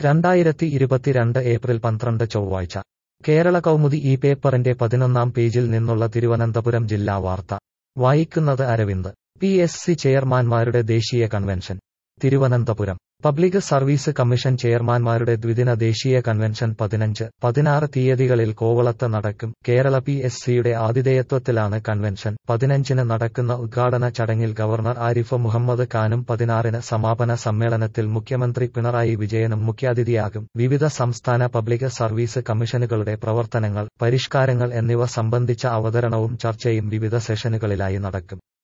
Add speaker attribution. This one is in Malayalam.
Speaker 1: രണ്ടായിരത്തി ഇരുപത്തിരണ്ട് ഏപ്രിൽ പന്ത്രണ്ട് ചൊവ്വാഴ്ച കേരള കൗമുദി ഈ പേപ്പറിന്റെ പതിനൊന്നാം പേജിൽ നിന്നുള്ള തിരുവനന്തപുരം ജില്ലാ വാർത്ത വായിക്കുന്നത് അരവിന്ദ് പി എസ് സി ചെയർമാൻമാരുടെ ദേശീയ convention Thiruvananthapuram public service commission ചെയർമാൻമാരുടെ ദ്വിദിന ദേശീയ കൺവെൻഷൻ പതിനഞ്ച് പതിനാറ് തീയതികളിൽ കോവളത്ത് നടക്കും കേരള പി എസ് സിയുടെ ആതിഥേയത്വത്തിലാണ് കൺവെൻഷൻ പതിനഞ്ചിന് നടക്കുന്ന ഉദ്ഘാടന ചടങ്ങിൽ ഗവർണർ ആരിഫ് മുഹമ്മദ് ഖാനും പതിനാറിന് സമാപന സമ്മേളനത്തിൽ മുഖ്യമന്ത്രി പിണറായി വിജയനും മുഖ്യാതിഥിയാകും വിവിധ സംസ്ഥാന പബ്ലിക് സർവീസ് കമ്മീഷനുകളുടെ പ്രവർത്തനങ്ങൾ പരിഷ്കാരങ്ങൾ എന്നിവ സംബന്ധിച്ച അവതരണവും ചർച്ചയും വിവിധ സെഷനുകളിലായി നടക്കും